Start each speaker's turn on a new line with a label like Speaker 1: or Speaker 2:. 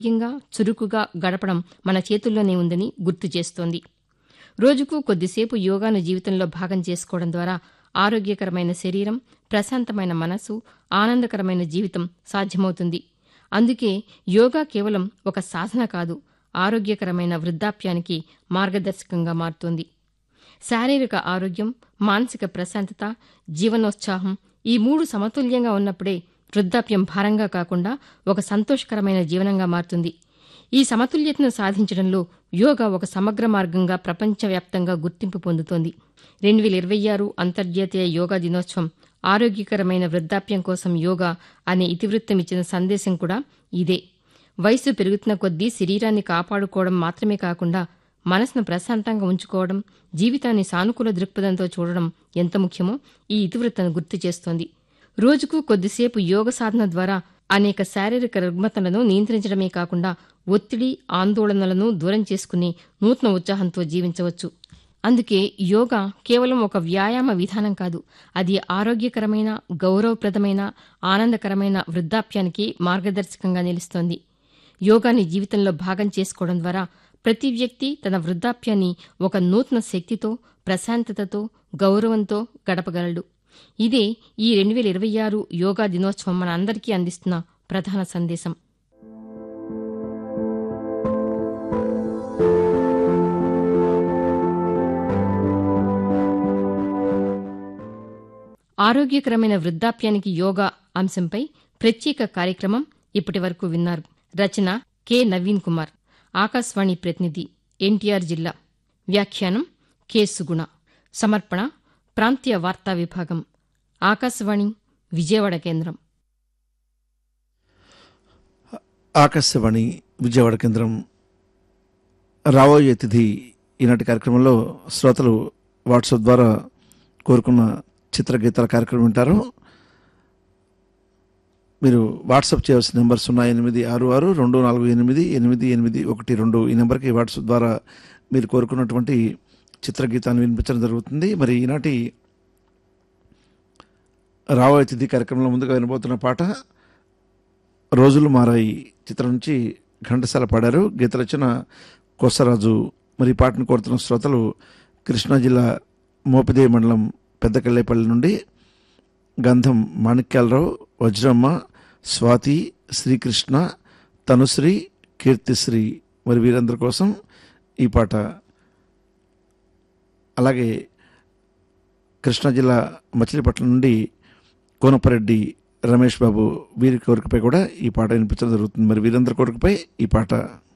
Speaker 1: ఆరోగ్యంగా చురుకుగా గడపడం మన చేతుల్లోనే ఉందని గుర్తు చేస్తోంది రోజుకు కొద్దిసేపు యోగాను జీవితంలో భాగం చేసుకోవడం ద్వారా ఆరోగ్యకరమైన శరీరం ప్రశాంతమైన మనసు ఆనందకరమైన జీవితం సాధ్యమవుతుంది అందుకే యోగా కేవలం ఒక సాధన కాదు ఆరోగ్యకరమైన వృద్ధాప్యానికి మార్గదర్శకంగా మారుతోంది శారీరక ఆరోగ్యం మానసిక ప్రశాంతత జీవనోత్సాహం ఈ మూడు సమతుల్యంగా ఉన్నప్పుడే వృద్ధాప్యం భారంగా కాకుండా ఒక సంతోషకరమైన జీవనంగా మారుతుంది ఈ సమతుల్యతను సాధించడంలో యోగా ఒక సమగ్ర మార్గంగా ప్రపంచవ్యాప్తంగా గుర్తింపు పొందుతోంది రెండు వేల ఇరవై ఆరు అంతర్జాతీయ యోగా దినోత్సవం ఆరోగ్యకరమైన వృద్ధాప్యం కోసం యోగా అనే ఇతివృత్తం ఇచ్చిన సందేశం కూడా ఇదే వయసు పెరుగుతున్న కొద్దీ శరీరాన్ని కాపాడుకోవడం మాత్రమే కాకుండా మనసును ప్రశాంతంగా ఉంచుకోవడం జీవితాన్ని సానుకూల దృక్పథంతో చూడడం ఎంత ముఖ్యమో ఈ ఇతివృత్తం గుర్తు చేస్తోంది రోజుకు కొద్దిసేపు యోగ సాధన ద్వారా అనేక శారీరక రుగ్మతలను నియంత్రించడమే కాకుండా ఒత్తిడి ఆందోళనలను దూరం చేసుకుని నూతన ఉత్సాహంతో జీవించవచ్చు అందుకే యోగా కేవలం ఒక వ్యాయామ విధానం కాదు అది ఆరోగ్యకరమైన గౌరవప్రదమైన ఆనందకరమైన వృద్ధాప్యానికి మార్గదర్శకంగా నిలుస్తోంది యోగాని జీవితంలో భాగం చేసుకోవడం ద్వారా ప్రతి వ్యక్తి తన వృద్ధాప్యాన్ని ఒక నూతన శక్తితో ప్రశాంతతతో గౌరవంతో గడపగలడు ఇదే ఈ రెండు వేల ఇరవై ఆరు యోగా దినోత్సవం మన అందరికీ అందిస్తున్న ప్రధాన సందేశం ఆరోగ్యకరమైన వృద్ధాప్యానికి యోగా అంశంపై ప్రత్యేక కార్యక్రమం ఇప్పటి వరకు విన్నారు రచన కె నవీన్ కుమార్ ఆకాశవాణి ప్రతినిధి ఎన్టీఆర్ జిల్లా వ్యాఖ్యానం కె సుగుణ సమర్పణ ప్రాంతీయ వార్తా విభాగం ఆకాశవాణి విజయవాడ కేంద్రం
Speaker 2: ఆకాశవాణి విజయవాడ కేంద్రం రాబోయే తిథి ఈనాటి కార్యక్రమంలో శ్రోతలు వాట్సాప్ ద్వారా కోరుకున్న చిత్రగీతాల కార్యక్రమం వింటారు మీరు వాట్సాప్ చేయవలసిన నెంబర్ సున్నా ఎనిమిది ఆరు ఆరు రెండు నాలుగు ఎనిమిది ఎనిమిది ఎనిమిది ఒకటి రెండు ఈ నెంబర్కి వాట్సాప్ ద్వారా మీరు కోరుకున్నటువంటి చిత్రగీతాన్ని వినిపించడం జరుగుతుంది మరి ఈనాటి రాబోయే తిథి కార్యక్రమంలో ముందుగా వినబోతున్న పాట రోజులు మారాయి చిత్రం నుంచి ఘంటసాల పాడారు గీత రచన కొసరాజు మరి ఈ పాటను కోరుతున్న శ్రోతలు కృష్ణా జిల్లా మోపిదేవి మండలం పెద్దకల్లేపల్లి నుండి గంధం మాణిక్యాలరావు వజ్రమ్మ స్వాతి శ్రీకృష్ణ తనుశ్రీ కీర్తిశ్రీ మరి వీరందరి కోసం ఈ పాట అలాగే కృష్ణా జిల్లా మచిలీపట్నం నుండి కోనపరెడ్డి రమేష్ బాబు వీరి కోరికపై కూడా ఈ పాట వినిపించడం జరుగుతుంది మరి వీరందరి కోరికపై ఈ పాట